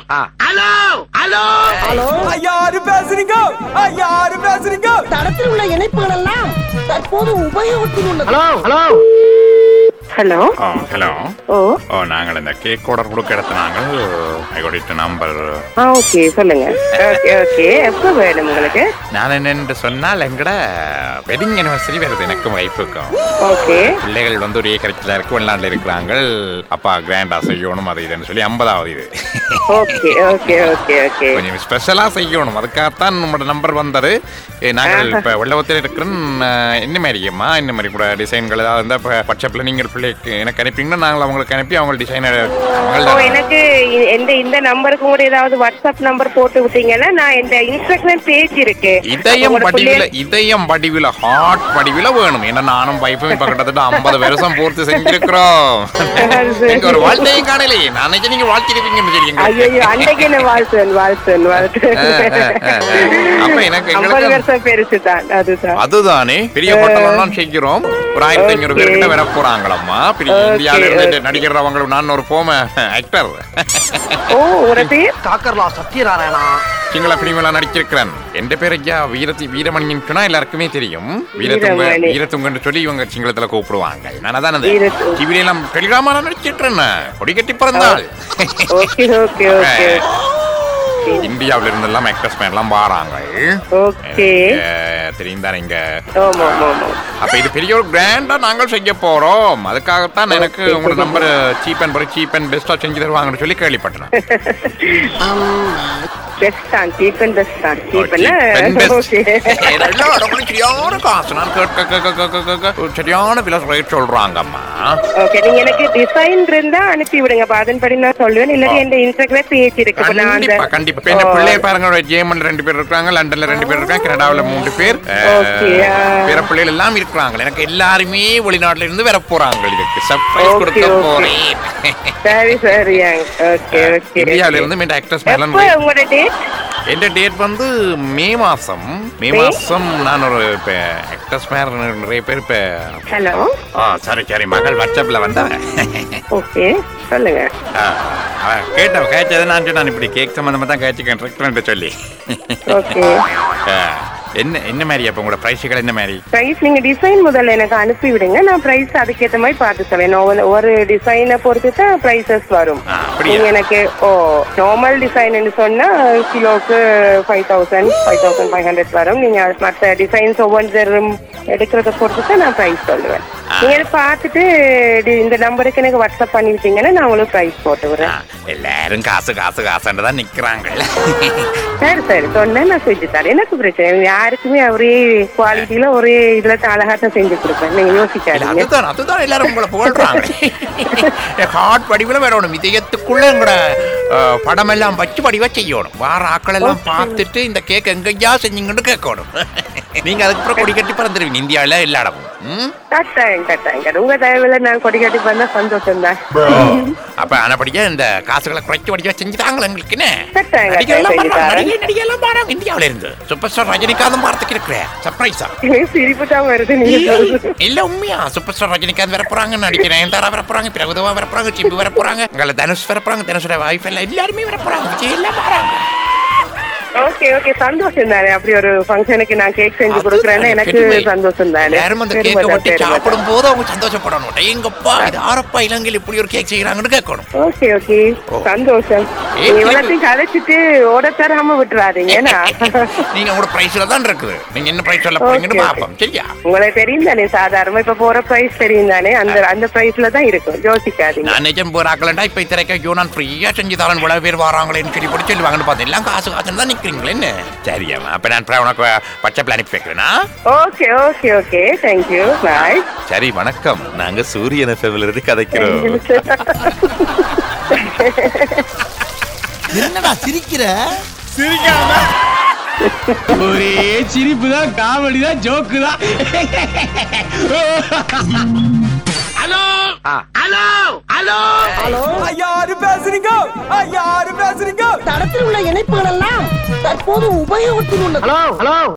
Hello hello hello யாரு பேசுறீங்க யாரு பேசுறீங்க தடத்தில் உள்ள இணைப்புகள் எல்லாம் தற்போது உபயோகத்தில் உள்ளது ஹலோ ஹலோ ஹலோ ஓ ஹலோ ஓ ஓ நாங்கள் இந்த கேக் ஆர்டர் கொடுக்க இடத்த நாங்கள் ஐ கோட் நம்பர் ஆ ஓகே சொல்லுங்க ஓகே ஓகே எப்போ வேணும் உங்களுக்கு நான் என்னென்று சொன்னால் எங்கட வெட்டிங் அனிவர்சரி வருது எனக்கும் வைஃபுக்கும் ஓகே பிள்ளைகள் வந்து ஒரு ஏக்கரத்தில் இருக்கு வெளிநாட்டில் இருக்கிறாங்க அப்பா கிராண்டா செய்யணும் அது இதுன்னு சொல்லி ஐம்பதாவது இது ஓகே ஓகே ஓகே ஓகே கொஞ்சம் ஸ்பெஷலாக செய்யணும் அதுக்காகத்தான் நம்மளோட நம்பர் வந்தது ஏ, நாங்கள் இப்போ வெள்ளவத்தில் இருக்கிறோம் என்ன மாதிரியுமா என்ன மாதிரி கூட டிசைன்கள் ஏதாவது இருந்தால் இப்போ வாட்ஸ்அப்பில் நீங்கள் பிள்ளைக்கு எனக்கு அனுப்பிங்கன்னா நாங்கள் அவங்களுக்கு அனுப்பி அவங்க டிசைனர் ஓ எனக்கு இ- இந்த இந்த நம்பருக்கு கூட ஏதாவது வாட்ஸ்அப் நம்பர் போட்டு விட்டீங்கன்னா நான் இந்த இன்ஸ்ட்ரக்ஷன் பேஜ் இருக்கு இதயம் உங்களோட வடிவில பிள்ளைய- இதயம் வடிவில ஹார்ட் வடிவில வேணும் ஏன்னா நானும் வைஃபும் இப்ப கிட்டத்தட்ட ஐம்பது வருஷம் பூர்த்தி செஞ்சிருக்கிறோம் நீங்க ஒரு வாழ்த்தையும் காணலையே நான் நினைச்சேன் நீங்க வாழ்த்திருப்பீங்கன்னு தெரியுங்க ஐயோ அன்றைக்கு என்ன வாழ்த்தன் வாழ்த்தன் வாழ்த்தன் அப்ப எனக்கு ஐம்பது எங்களுக்கு வருஷம் பெருசு தான் அதுதான் அதுதானே பெரிய ஹோட்டல்லாம் செய்கிறோம் ஒரு ஆயிரத்தி ஐநூறு Okay. பேர்கிட்ட வர போறாங்களாம்மா பெரிய Okay, இந்தியாவில இருந்து okay. நடிக்கிறவங்களுக்கு நான் ஒரு போம ஆக்டர் ஓ உங்களோட பேர் காக்கர்லா சத்யநாராயணா சிங்கள பிலிமெல்லாம் நடிச்சிருக்கிறேன் எந்த பேர் ஐயா வீரத்தி வீரமணின்னு சொன்னா எல்லாருக்குமே தெரியும் வீரத்துங்க வீரமணி. வீரத்துங்கன்னு சொல்லி இவங்க சிங்களத்துல கூப்பிடுவாங்க நான் அதான் அந்த வீரத்து- டிவில எல்லாம் டெலிகிராமா நினைச்சிட்டு கொடி கட்டி பிறந்தாள் ஓகே ஓகே ஓகே இந்தியாவில இருந்து எல்லாம் ஆக்டர்ஸ் எல்லாம் வாராங்க ஓகே எனக்கு தெரியும் தானே இங்க ஆமா ஆமா ஆமா அப்ப இது பெரிய ஒரு கிராண்டா நாங்கள் செய்ய போறோம் அதுக்காகத்தான் எனக்கு உங்களோட number cheap and cheap and பெஸ்டா செஞ்சு தருவாங்கன்னு சொல்லி கேள்விப்பட்டேன் பெஸ்ட் தான் சீப் அண்ட் பெஸ்ட் தான் oh, cheap cheap and best. Okay எல்லா இடங்களும் சரியான காசு நான் கேட்க கேட்க கேட்க கேட்க ஒரு சரியான விலை ரேட் சொல்றாங்கம்மா ஓகே நீங்க எனக்கு டிசைன் இருந்தா அனுப்பி விடுங்க அப்ப அதன்படி நான் சொல்லுவேன் இல்லாட்டி என் இன்ஸ்டாகிராம் பேஜ் இருக்கு இப்ப நான் கண்டிப்பா அந்த கண்டிப்பா இப்ப என்ன பிள்ளைய பாருங்க ஜேமன்ல ரெண்டு பேர் இருக்காங்க லண்டன்ல ரெண்டு பேர் இருக்காங்க கனடாவுல மூன்று பேர் Okay, ஆ. பிற பிள்ளைகள் எல்லாம் இருக்கிறாங்க எனக்கு எல்லாருமே வெளிநாட்டுல இருந்து வர போறாங்க இதுக்கு சர்ப்ரைஸ் Okay, கொடுக்க okay. போறேன் சரி சரி ஓகே ஓகே இந்தியாவில இருந்து மீண்டும் ஆக்டர்ஸ் மேலாம் எப்போ உங்களோட டேட் எந்த டேட் வந்து மே மாசம் மே May? மாசம் நான் ஒரு இப்ப ஆக்டர்ஸ் மேல நிறைய பேர் இப்ப ஹலோ ஆ சரி சரி மகள் வாட்ஸ்அப்ல வந்தவன் ஓகே சொல்லுங்க ஆ, அவன் கேட்டவ கேட்டது நான் சொன்னான் இப்படி கேக் சம்பந்தமா தான் கேட்டுக்கேன் ரெக்டரண்ட் சொல்லி ஓகே ஆ, என்ன என்ன மாதிரி அப்ப உங்களோட பிரைஸுகள் என்ன மாதிரி பிரைஸ் நீங்க டிசைன் முதல்ல எனக்கு அனுப்பி விடுங்க நான் பிரைஸ் அதுக்கேத்த மாதிரி பார்த்து சொல்றேன் ஒரு- ஒரு டிசைனை பொறுத்து தான் பிரைசஸ் வரும் ஆ, அப்படியா? நீங்க எனக்கு ஓ நார்மல் டிசைன் சொன்னா கிலோக்கு five thousand five thousand five hundred வரும் நீங்க மற்ற டிசைன்ஸ் ஒவ்வொன்றும் எடுக்கிறத பொறுத்து தான் நான் பிரைஸ் சொல்லுவேன் நீங்க இதை பார்த்துட்டு டி- இந்த நம்பருக்கு எனக்கு வாட்ஸ்அப் பண்ணி விட்டீங்கன்னா நான் உங்களுக்கு பிரைஸ் போட்டு ஆ, விடுறேன் எல்லாரும் காசு காசு காசுன்னு தான் நிக்கிறாங்க சரி சரி சொன்னா நான் செஞ்சு தரேன் எனக்கு பிரச்சனை இல்லை. யாருக்குமே ஒரே குவாலிட்டியில ஒரே இதுல தான் அழகா தான் செஞ்சு கொடுப்பேன் நீங்க இல்ல, யோசிக்காதீங்க அதுதான் அதுதான் எல்லாரும் உங்களை புகழ்றாங்க ஹார்ட் வடிவில் வரணும் இதயத்துக்குள்ள எங்களோட படம் எல்லாம் வச்சு வடிவா செய்யணும் வார ஆக்கள் எல்லாம் பார்த்துட்டு இந்த கேக் எங்கய்யா செஞ்சீங்கன்னு கேட்கணும் நீங்க அதுக்கு அப்புறம் கொடி கட்டி பறந்துருவீங்க இந்தியாவில எல்லா இடமும் ம்? கட்டாயம் கட்டாயம் கட்டாயம். உங்க தயவுல நான் கொடி கட்டி பண்ணா சந்தோஷம் தான் அப்ப ஆனபடியா இந்த காசுகளை குறைச்சு வடிவா செஞ்சுட்டாங்களா எங்களுக்கு என்ன கட்டாயம் நடிகர்லாம் கட்டாயம் செஞ்சு வர்றாங்க, தரேன் நடிகை நடிகையெல்லாம் வராங்க இந்தியாவில இருந்து சூப்பர் ஸ்டார் ரஜினிகாந்தும் வார்த்தைக்கு இருக்கிறேன் சர்ப்ரைஸா சிரிப்பு தான் வருது நீங்க சொல்றது இல்ல உண்மையா சூப்பர் ஸ்டார் ரஜினிகாந்த் வர போறாங்க நடிக்கிறேன் தாரா வர போறாங்க பிரபுதவா வர போறாங்க சிம்பு வர போறாங்க உங்களை தனுஷ் வர போறாங்க தனுஷோட வைஃப் எல்லாம் எல்லாருமே வர போறாங்க விஜய் எல்லாம் வராங்க ஓகே ஓகே சந்தோஷம் தானே அப்படி ஒரு ஃபங்க்ஷனுக்கு நான் கேக் செஞ்சு கொடுக்குறேன்னா எனக்கு பெருமை. சந்தோஷம் தானே எல்லாரும் அந்த பெருமை கேக்கை தான், ஒட்டி பெருமை தான். சாப்பிடும் போது அவங்க சந்தோஷப்படணும் எங்கப்பா இது ஆரப்பா இலங்கையில் இப்படி ஒரு கேக் செய்யறாங்கன்னு கேட்கணும் ஓகே ஓகே ஓ. சந்தோஷம் ஏய், நீங்க இவ்வளத்தையும் கதைச்சிட்டு ஓட தராம விட்டுறாதீங்க ஏன்னா நீங்க உங்களோட பிரைஸ்ல தான் இருக்குது நீங்க என்ன பிரைஸ் சொல்ல போறீங்கன்னு Okay, okay. பாப்போம் சரியா உங்களுக்கு தெரியும் தானே சாதாரணமா இப்ப போற பிரைஸ் தெரியும் தானே அந்த அந்த பிரைஸ்ல தான் இருக்கும் யோசிக்காதீங்க நான் நிஜம் போறாக்கலண்டா இப்ப இத்தனைக்கு ஐயோ நான் ஃப்ரீயா செஞ்சு தரேன் இவ்வளவு பேர் வராங்களேன்னு சொல்லி போட்டு சொல்லுவாங்கன்னு பார்த்தேன் எல்லாம் காசு காசுன்னு தான் நிக்கிறீங்களே என்ன சரியாமா அப்ப நான் அப்புறம் உனக்கு வாட்ஸ்அப்ல அனுப்பி வைக்கிறேனா okay okay okay thank you bye சரி வணக்கம் நாங்க சூரியன் எஃப்எம்ல இருந்து கதைக்கிறோம் என்னடா சிரிக்கிற ஒரே சிரிப்பு தான் காமெடி தான் ஜோக்கு தான் ஹலோ ஹலோ ஹலோ ஹலோ யாரு பேசுறீங்க யாரு பேசுறீங்க தடத்தில் உள்ள இணைப்புகள் எல்லாம் தற்போது உபயோகத்தில் உள்ளது ஹலோ ஹலோ